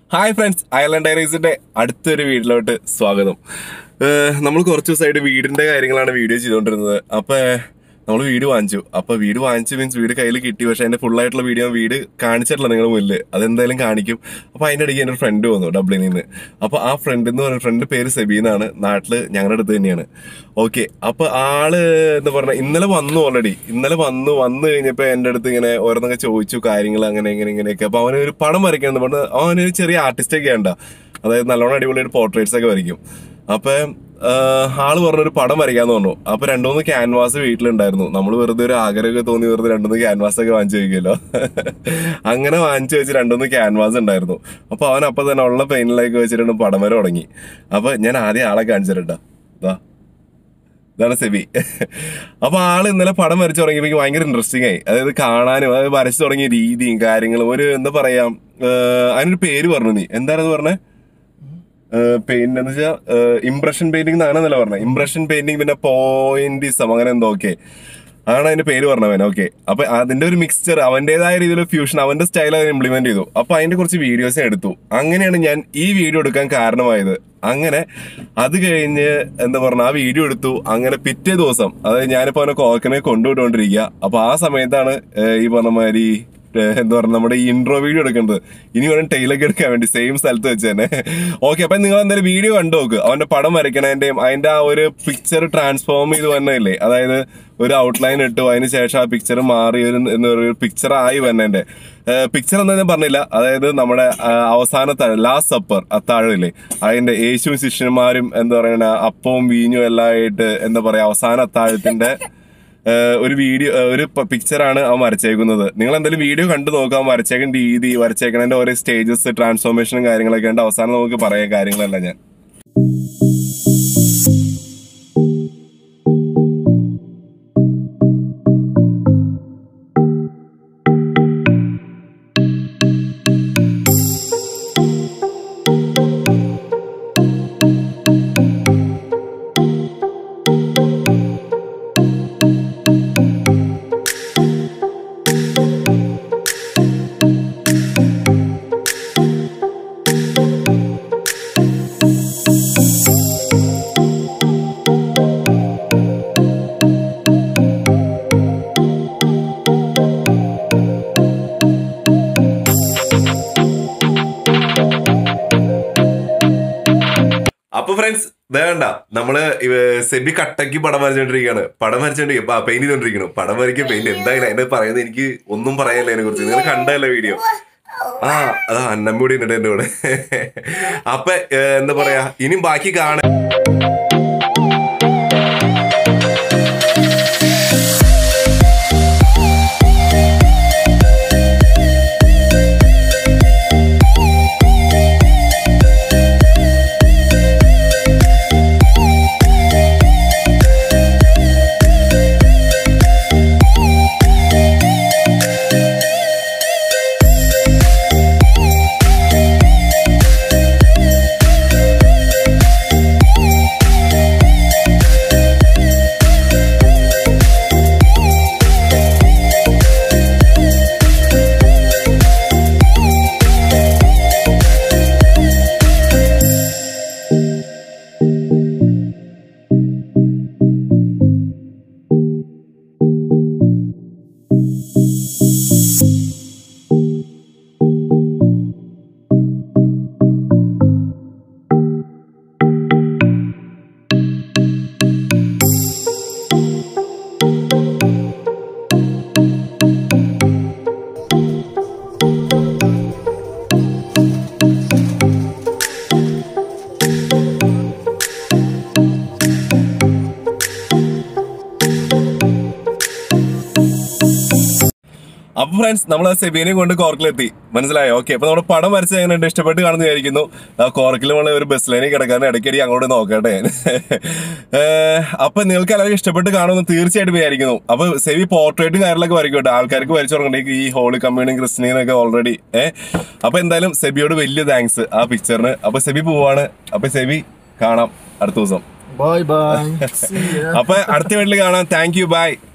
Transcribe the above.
Hi friends Ireland ഡയറീസിന്റെ അടുത്തൊരു വീട്ടിലോട്ട് സ്വാഗതം ഏഹ് നമ്മൾ കുറച്ച് ദിവസമായിട്ട് വീടിന്റെ കാര്യങ്ങളാണ് വീഡിയോ ചെയ്തുകൊണ്ടിരുന്നത് അപ്പൊ നമ്മൾ വീട് വാങ്ങിച്ചു അപ്പൊ വീട് വാങ്ങിച്ചു മീൻസ് വീട് കയ്യിൽ കിട്ടി പക്ഷെ അതിന്റെ ഫുൾ ആയിട്ടുള്ള വീഡിയോ വീട് കാണിച്ചിട്ടില്ല നിങ്ങളുടെ മുന്നിൽ അതെന്തായാലും കാണിക്കും അപ്പൊ അതിന്റെ ഇടയ്ക്ക് എന്റെ ഫ്രണ്ട് വന്നു ഡബ്ലിനിൽ നിന്ന് അപ്പൊ ആ ഫ്രണ്ട് എന്ന് പറയുന്ന ഫ്രണ്ട് പേര് സെബീന്നാണ് നാട്ടില് ഞങ്ങളുടെ അടുത്ത് തന്നെയാണ് ഓക്കെ അപ്പൊ ആള് എന്താ പറഞ്ഞ ഇന്നലെ വന്നു ഓൾറെഡി ഇന്നലെ വന്നു വന്നു കഴിഞ്ഞപ്പോ എന്റെ അടുത്ത് ഇങ്ങനെ ഓരോന്നൊക്കെ ചോദിച്ചു കാര്യങ്ങൾ അങ്ങനെ ഇങ്ങനെ ഇങ്ങനെയൊക്കെ അപ്പൊ അവന് ഒരു പടം വരയ്ക്കണം പറഞ്ഞ് അവനൊരു ചെറിയ ആർട്ടിസ്റ്റ് ഒക്കെ ഉണ്ട അതായത് നല്ലോണം അടിപൊളി ഒരു പോർട്രേറ്റ്സ് ഒക്കെ വരയ്ക്കും അപ്പൊ ആഹ് ആള് പറഞ്ഞൊരു പടം വരയ്ക്കാന്ന് പറഞ്ഞു അപ്പൊ രണ്ടുമൂന്ന് ക്യാൻവാസ് വീട്ടിലുണ്ടായിരുന്നു നമ്മൾ വെറുതെ ഒരു ആഗ്രഹമൊക്കെ തോന്നി വെറുതെ രണ്ടുമൂന്ന് ക്യാൻവാസ് ഒക്കെ വാങ്ങിച്ചു വയ്ക്കുമല്ലോ അങ്ങനെ വാങ്ങിച്ചു വെച്ച് രണ്ടുമൂന്ന് ക്യാൻവാസ് ഉണ്ടായിരുന്നു അപ്പൊ അവൻ അപ്പൊ തന്നെ ഉള്ള പെയിനിലേക്ക് വെച്ചിട്ടുണ്ട് പടം വരെ തുടങ്ങി അപ്പൊ ഞാൻ ആദ്യം ആളെ കാണിച്ചു തരട്ടാ ദാ ഇതാണ് സെബി അപ്പൊ ആള് ഇന്നലെ പടം വരച്ചു തുടങ്ങിയപ്പോ എനിക്ക് ഭയങ്കര ഇൻട്രസ്റ്റിംഗ് ആയി അതായത് കാണാനും അതായത് വരച്ചു തുടങ്ങിയ രീതിയും കാര്യങ്ങളും ഒരു എന്താ പറയാ ഏഹ് അതിനൊരു പേര് പറഞ്ഞു നീ എന്താണത് പറഞ്ഞേ പെയിന്റ് എന്ന് വെച്ചാൽ ഇംപ്രഷൻ പെയിന്റിംഗ് എന്നാണെന്നല്ല പറഞ്ഞത് ഇംപ്രഷൻ പെയിന്റിംഗ് പിന്നെ പോയിന്റിസം അങ്ങനെ എന്തോ ഓക്കെ ആണ് അതിന്റെ പേര് പറഞ്ഞവൻ ഓക്കെ അപ്പൊ അതിന്റെ ഒരു മിക്സ്ചർ അവന്റേതായ രീതിയിലുള്ള ഫ്യൂഷൻ അവന്റെ സ്റ്റൈൽ അതിന് ഇംപ്ലിമെന്റ് ചെയ്തു അപ്പൊ അതിന്റെ കുറച്ച് വീഡിയോസ് എടുത്തു അങ്ങനെയാണ് ഞാൻ ഈ വീഡിയോ എടുക്കാൻ കാരണമായത് അങ്ങനെ അത് കഴിഞ്ഞ് എന്താ പറഞ്ഞ ആ വീഡിയോ എടുത്തു അങ്ങനെ പിറ്റേ ദിവസം അതായത് ഞാനിപ്പോ അവനെ കോക്കനെ കൊണ്ടുവിട്ടുകൊണ്ടിരിക്കുക അപ്പൊ ആ സമയത്താണ് ഏഹ്, ഈ പറഞ്ഞ മാതിരി ഏഹ് എന്താ പറയുക നമ്മുടെ ഈ ഇൻട്രോ വീഡിയോ എടുക്കേണ്ടത് ഇനി വേണം ടൈലൊക്കെ എടുക്കാൻ വേണ്ടി സെയിം സ്ഥലത്ത് വെച്ച് തന്നെ ഓക്കെ അപ്പൊ നിങ്ങൾ എന്തായാലും വീഡിയോ കണ്ടു നോക്ക് അവന്റെ പടം വരയ്ക്കണതിന്റെയും അതിന്റെ ആ ഒരു പിക്ചർ ട്രാൻസ്ഫോം ചെയ്ത് വന്നതില്ലേ അതായത് ഒരു ഔട്ട്ലൈൻ ഇട്ടു അതിന് ശേഷം ആ പിക്ചർ മാറി ഒരു എന്താ പറയുക പിക്ചർ ആയി വന്നതിന്റെ പിക്ചർ എന്താ ഞാൻ പറഞ്ഞില്ല അതായത് നമ്മുടെ ആ, അവസാനത്തെ ലാസ്റ്റ് സപ്പർ അത്താഴമില്ലേ അതിന്റെ യേശു ശിഷ്യന്മാരും എന്താ പറയുക അപ്പവും വീഞ്ഞും എല്ലാം ആയിട്ട് എന്താ പറയാ അവസാന അത്താഴത്തിന്റെ ഏഹ് ഒരു വീഡിയോ ഏഹ് ഒരു പിക്ചറാണ് അവൻ വരച്ചേക്കുന്നത് നിങ്ങൾ എന്തായാലും വീഡിയോ കണ്ടു നോക്കാം വരച്ചേക്കുന്ന രീതി വരച്ചേക്കുന്നതിന്റെ ഓരോ സ്റ്റേജസ് ട്രാൻസ്ഫോർമേഷനും കാര്യങ്ങളൊക്കെ ഉണ്ട് അവസാനം നമുക്ക് പറയാം കാര്യങ്ങളല്ല ഞാൻ അപ്പൊ ഫ്രണ്ട്സ് വേണ്ട നമ്മള് ഇവ- സെബി കട്ടക്ക് പടം വരച്ചോണ്ടിരിക്കുകയാണ് പടം വരച്ചോണ്ടിരിക്കുക പെയിന്റ് ചെയ്തോണ്ടിരിക്കുന്നു പടം വരയ്ക്കുക പെയിന്റ് എന്തായാലും അതിന്റെ പറയുന്നത് എനിക്ക് ഒന്നും പറയാനില്ല അതിനെ കുറിച്ച് നിങ്ങൾ കണ്ടല്ലോ വീഡിയോ ആ അതാ അന്നമ്മൂടി ഉണ്ട് എന്റെ കൂടെ അപ്പൊ ഏഹ്, എന്താ പറയാ ഇനിയും ബാക്കി കാണാൻ അപ്പൊ ഫ്രണ്ട്സ് നമ്മൾ ആ സെബീനെ കൊണ്ട് കോർക്കിലെത്തി മനസ്സിലായോ ഓക്കെ അപ്പൊ നമ്മുടെ പടം വരച്ച് എങ്ങനെയുണ്ട് ഇഷ്ടപ്പെട്ട് കാണുന്ന വിചാരിക്കുന്നു ആ കോർക്കിൽ നമ്മൾ ഒരു ബസ് ലൈനിൽ കിടക്കാൻ ഇടയ്ക്കടി അങ്ങോട്ട് നോക്കട്ടെ ഞാൻ ഏഹ്, അപ്പൊ നിങ്ങൾക്ക് എല്ലാവർക്കും ഇഷ്ടപ്പെട്ട് കാണുമെന്ന് തീർച്ചയായിട്ടും വിചാരിക്കുന്നു അപ്പൊ സെബി പോർട്രേറ്റും കാര്യങ്ങളൊക്കെ വരയ്ക്കട്ടെ ആൾക്കാർക്ക് വരച്ചു തുടങ്ങണ്ടെങ്കിൽ ഈ ഹോളി കമ്മ്യൂണും ക്രിസ്ത്യനൊക്കെ ഓൾറെഡി ഏഹ് അപ്പൊ എന്തായാലും സെബിയോട് വലിയ താങ്ക്സ് ആ പിക്ചറിന് അപ്പൊ സെബി പോവാണ് അപ്പൊ സെബി കാണാം അടുത്ത ദിവസം Bye bye. See ya. അപ്പൊ അടുത്ത വീട്ടിൽ കാണാം താങ്ക് യു ബൈ